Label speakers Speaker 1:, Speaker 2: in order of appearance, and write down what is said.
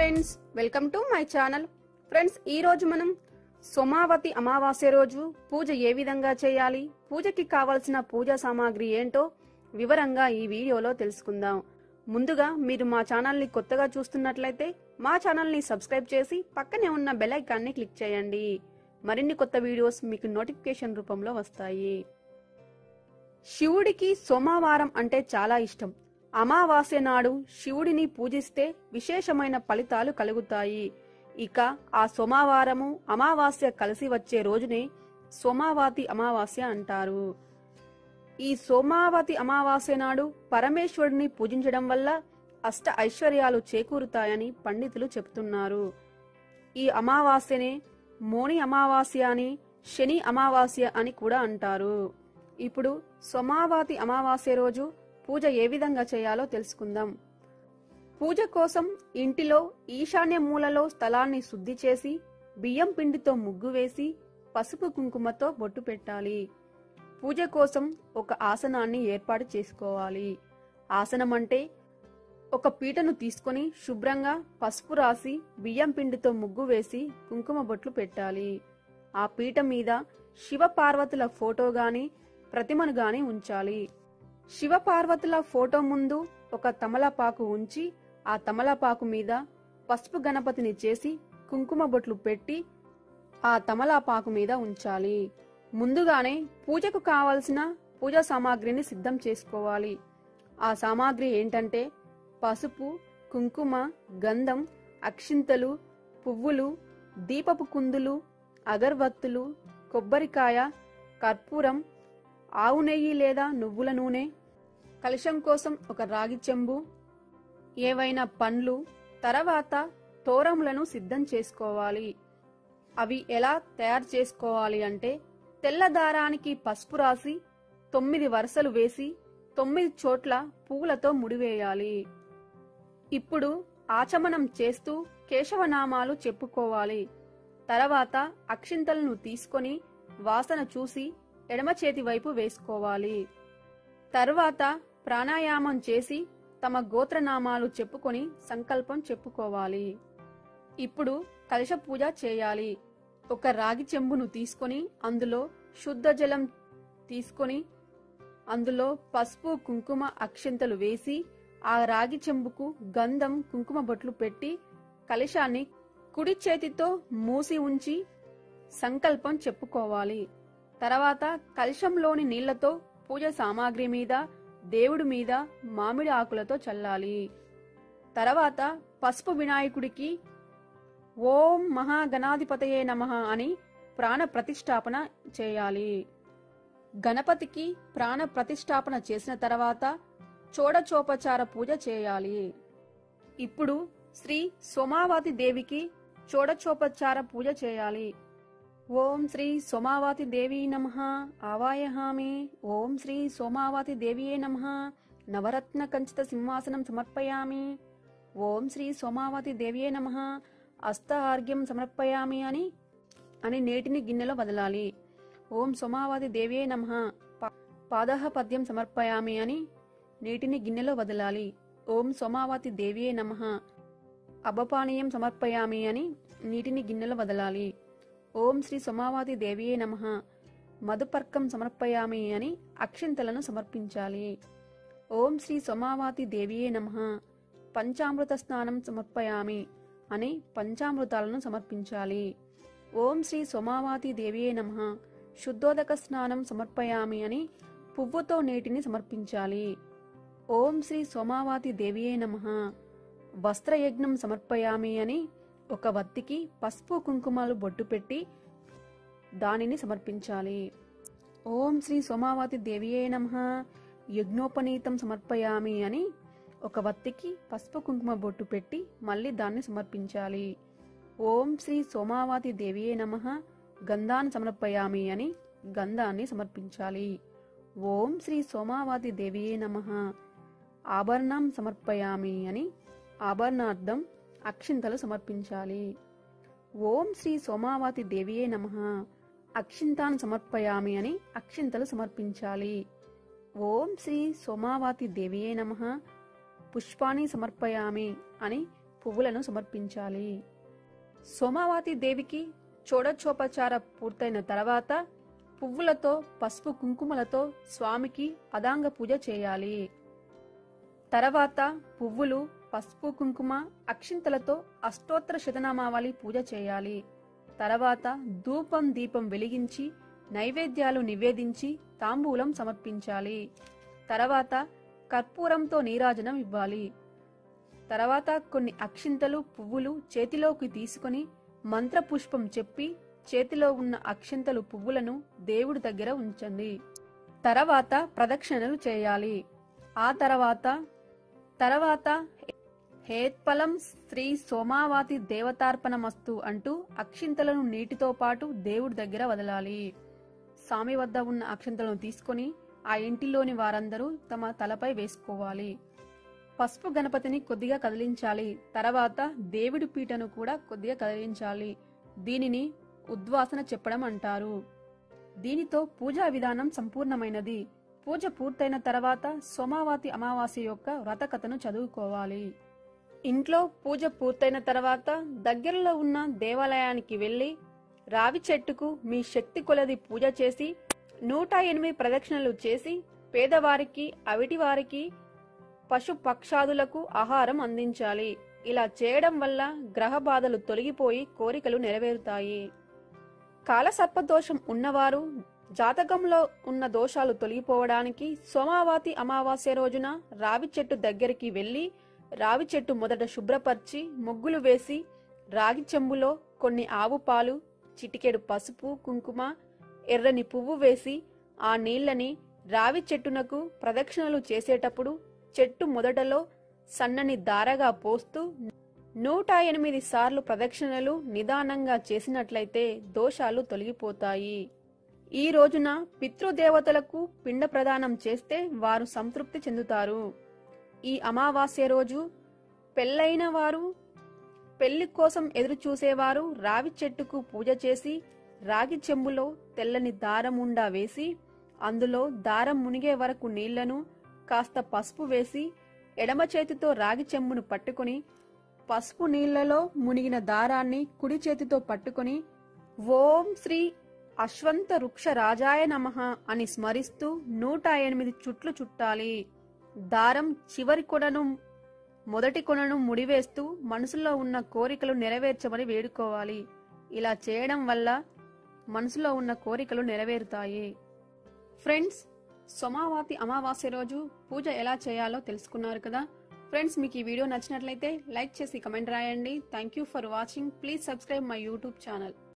Speaker 1: friends welcome to my channel friends ఈ రోజు మనం సోమావతి అమావాస్య రోజు పూజ ఏ విధంగా చేయాలి పూజకి కావలసిన పూజా సామాగ్రి ఏంటో వివరంగా ఈ వీడియోలో తెలుసుకుందాం ముందుగా మీరు మా ఛానల్ని కొత్తగా చూస్తున్నట్లయితే మా ఛానల్ని సబ్స్క్రైబ్ చేసి పక్కనే ఉన్న బెల్ ఐకాన్ని క్లిక్ చేయండి మరిన్ని కొత్త వీడియోస్ మీకు నోటిఫికేషన్ రూపంలో వస్తాయి శివుడికి సోమవారం అంటే చాలా ఇష్టం అమావాస్య నాడు శివుడిని పూజిస్తే విశేషమైన ఫలితాలు కలుగుతాయి ఇక ఆ సోమవారము అమావాస్య కలిసి వచ్చే రోజునే సోమావతి అమావాస్య అంటారు ఈ సోమావతి అమావాస్య నాడు పరమేశ్వరుడిని పూజించడం వల్ల అష్ట ఐశ్వర్యాలు చేకూరుతాయని పండితులు చెప్తున్నారు ఈ అమావాస్యనే మోని అమావాస్య అని శని అమావాస్య అని కూడా అంటారు ఇప్పుడు సోమావతి అమావాస్య రోజు పూజ ఏ విధంగా చేయాలో తెలుసుకుందాం పూజ కోసం ఇంటిలో ఈశాన్య మూలలో స్థలాన్ని శుద్ధి చేసి బియ్యం పిండితో ముగ్గు వేసి పసుపు కుంకుమతో బొట్టు పెట్టాలి పూజ కోసం ఒక ఆసనాన్ని ఏర్పాటు చేసుకోవాలి ఆసనం అంటే ఒక పీటను తీసుకొని శుభ్రంగా పసుపు రాసి బియ్యం పిండితో ముగ్గు వేసి కుంకుమ బొట్లు పెట్టాలి ఆ పీట మీద శివ పార్వతుల ఫోటో గాని ప్రతిమను గాని ఉంచాలి శివ పార్వతుల ఫోటో ముందు ఒక తమలపాకు ఉంచి ఆ తమలపాకు మీద పసుపు గణపతిని చేసి కుంకుమ బొట్లు పెట్టి ఆ తమలపాకు మీద ఉంచాలి ముందుగానే పూజకు కావలసిన పూజా సామాగ్రిని సిద్ధం చేసుకోవాలి ఆ సామాగ్రి ఏంటంటే పసుపు కుంకుమ గంధం అక్షింతలు పువ్వులు దీపపు కుందులు అగర్వత్తులు కొబ్బరికాయ కర్పూరం ఆవు నెయ్యి లేదా నువ్వుల నూనె కలశం కోసం ఒక రాగి చెంబు ఏవైనా పండ్లు తర్వాత తోరములను సిద్ధం చేసుకోవాలి అవి ఎలా తయారు చేసుకోవాలి అంటే తెల్ల దారానికి పసుపు రాసి తొమ్మిది వరుసలు వేసి తొమ్మిది చోట్ల పువ్వులతో ముడివేయాలి ఇప్పుడు ఆచమనం చేస్తూ కేశవనామాలు చెప్పుకోవాలి తర్వాత అక్షింతలను తీసుకొని వాసన చూసి ఎడమ చేతి వైపు వేసుకోవాలి తర్వాత ప్రాణాయామం చేసి తమ గోత్రనామాలు చెప్పుకొని సంకల్పం చెప్పుకోవాలి ఇప్పుడు కలశ పూజ చేయాలి ఒక రాగి చెంబును తీసుకొని అందులో శుద్ధ జలం తీసుకొని అందులో పసుపు కుంకుమ అక్షింతలు వేసి ఆ రాగి చెంబుకు గంధం కుంకుమ బొట్లు పెట్టి కలశాన్ని కుడి చేతితో మూసి ఉంచి సంకల్పం చెప్పుకోవాలి తర్వాత కలశంలోని నీళ్లతో పూజ సామాగ్రి మీద దేవుడి మీద మామిడి ఆకులతో చల్లాలి తర్వాత పసుపు వినాయకుడికి ఓం మహాగణాధిపతయే నమః అని ప్రాణ ప్రతిష్టాపన చేయాలి గణపతికి ప్రాణ ప్రతిష్టాపన చేసిన తర్వాత చోడచోపచార పూజ చేయాలి ఇప్పుడు శ్రీ సోమావతి దేవికి చోడచోపచార పూజ చేయాలి ఓం శ్రీ సోమావతి దేవీ నమ ఆవాయహామి ఓం శ్రీ సోమావతి దేవియే నమ నవరత్న కంచిత సింహాసనం సమర్పయామి ఓం శ్రీ సోమావతి దేవియే నమ అస్త ఆర్ఘ్యం సమర్పయామి అని అని నేటిని గిన్నెలో వదలాలి ఓం సోమావతి దేవియే నమ పాదహ పద్యం సమర్పయామి అని నీటిని గిన్నెలో వదలాలి ఓం సోమావతి దేవియే నమ అబపానీయం సమర్పయామి అని నీటిని గిన్నెలో వదలాలి ఓం శ్రీ సోమావతి దేవియే నమ మధుపర్కం సమర్పయామి అని అక్షింతలను సమర్పించాలి ఓం శ్రీ సోమావతి దేవియే నమ పంచామృత స్నానం సమర్పయామి అని పంచామృతాలను సమర్పించాలి ఓం శ్రీ సోమావతి దేవియే నమ శుద్ధోదక స్నానం సమర్పయామి అని పువ్వుతో నీటిని సమర్పించాలి ఓం శ్రీ సోమావతి దేవియే నమ వస్త్రయజ్ఞం సమర్పయామి అని ఒక వత్తికి పసుపు కుంకుమలు బొట్టు పెట్టి దానిని సమర్పించాలి ఓం శ్రీ సోమావతి దేవియే నమ యజ్ఞోపనీతం సమర్పయామి అని ఒక వత్తికి పసుపు కుంకుమ బొట్టు పెట్టి మళ్ళీ దాన్ని సమర్పించాలి ఓం శ్రీ సోమావతి దేవియే నమ గంధాన్ని సమర్పయామి అని గంధాన్ని సమర్పించాలి ఓం శ్రీ సోమావతి దేవియే నమ ఆభరణం సమర్పయామి అని ఆభరణార్థం అక్షింతలు సమర్పించాలి ఓం శ్రీ సోమావతి దేవియే నమ అక్షింతాన్ని సమర్పయామి అని అక్షింతలు సమర్పించాలి ఓం శ్రీ సోమావతి దేవియే నమ పుష్పాన్ని సమర్పయామి అని పువ్వులను సమర్పించాలి సోమావతి దేవికి చోడచోపచార పూర్తయిన తర్వాత పువ్వులతో పసుపు కుంకుమలతో స్వామికి అదాంగ పూజ చేయాలి తర్వాత పువ్వులు పసుపు కుంకుమ అక్షింతలతో అష్టోత్తర శతనామావళి పూజ చేయాలి తర్వాత ధూపం దీపం వెలిగించి నైవేద్యాలు నివేదించి తాంబూలం సమర్పించాలి తర్వాత కర్పూరంతో నీరాజనం ఇవ్వాలి తర్వాత కొన్ని అక్షింతలు పువ్వులు చేతిలోకి తీసుకొని మంత్రపుష్పం చెప్పి చేతిలో ఉన్న అక్షింతలు పువ్వులను దేవుడి దగ్గర ఉంచండి తర్వాత ప్రదక్షిణలు చేయాలి ఆ తర్వాత తర్వాత హేత్ఫలం శ్రీ సోమావతి దేవతార్పణమస్తు అంటూ అక్షింతలను నీటితో పాటు దేవుడి దగ్గర వదలాలి స్వామి వద్ద ఉన్న అక్షింతలను తీసుకొని ఆ ఇంటిలోని వారందరూ తమ తలపై వేసుకోవాలి పసుపు గణపతిని కొద్దిగా కదిలించాలి తర్వాత దేవుడి పీటను కూడా కొద్దిగా కదిలించాలి దీనిని ఉద్వాసన చెప్పడం అంటారు దీనితో పూజా విధానం సంపూర్ణమైనది పూజ పూర్తయిన తర్వాత సోమావతి అమావాస్య యొక్క వ్రతకథను చదువుకోవాలి ఇంట్లో పూజ పూర్తయిన తర్వాత దగ్గరలో ఉన్న దేవాలయానికి వెళ్లి రావి చెట్టుకు మీ శక్తి కొలది పూజ చేసి నూట ఎనిమిది ప్రదక్షిణలు చేసి పేదవారికి అవిటివారికి పశు పక్షాదులకు ఆహారం అందించాలి ఇలా చేయడం వల్ల గ్రహ బాధలు తొలగిపోయి కోరికలు నెరవేరుతాయి కాలసర్పదోషం ఉన్నవారు జాతకంలో ఉన్న దోషాలు తొలగిపోవడానికి సోమావతి అమావాస్య రోజున రావి చెట్టు దగ్గరికి వెళ్లి రావి చెట్టు మొదట శుభ్రపరిచి ముగ్గులు వేసి రాగి చెంబులో కొన్ని ఆవు పాలు చిటికెడు పసుపు కుంకుమ ఎర్రని పువ్వు వేసి ఆ నీళ్లని రావి చెట్టునకు ప్రదక్షిణలు చేసేటప్పుడు చెట్టు మొదటలో సన్నని దారగా పోస్తూ నూట ఎనిమిది సార్లు ప్రదక్షిణలు నిదానంగా చేసినట్లయితే దోషాలు తొలగిపోతాయి ఈ రోజున పితృదేవతలకు పిండ ప్రదానం చేస్తే వారు సంతృప్తి చెందుతారు ఈ అమావాస్య రోజు పెళ్ళైన వారు పెళ్లి కోసం ఎదురు చూసేవారు రావి చెట్టుకు పూజ చేసి రాగి చెంబులో తెల్లని దారం ఉండా వేసి అందులో దారం మునిగే వరకు నీళ్లను కాస్త పసుపు వేసి ఎడమ చేతితో రాగి చెంబును పట్టుకొని పసుపు నీళ్లలో మునిగిన దారాన్ని కుడి చేతితో పట్టుకొని ఓం శ్రీ అశ్వంత వృక్ష రాజాయ నమః అని స్మరిస్తూ నూట ఎనిమిది చుట్లు చుట్టాలి దారం చివరి కొనను మొదటి కొనను ముడివేస్తూ మనసులో ఉన్న కోరికలు నెరవేర్చమని వేడుకోవాలి ఇలా చేయడం వల్ల మనసులో ఉన్న కోరికలు నెరవేరుతాయి ఫ్రెండ్స్ సోమావతి అమావాస్య రోజు పూజ ఎలా చేయాలో తెలుసుకున్నారు కదా ఫ్రెండ్స్ మీకు ఈ వీడియో నచ్చినట్లయితే లైక్ చేసి కమెంట్ రాయండి thank you for watching please subscribe my YouTube channel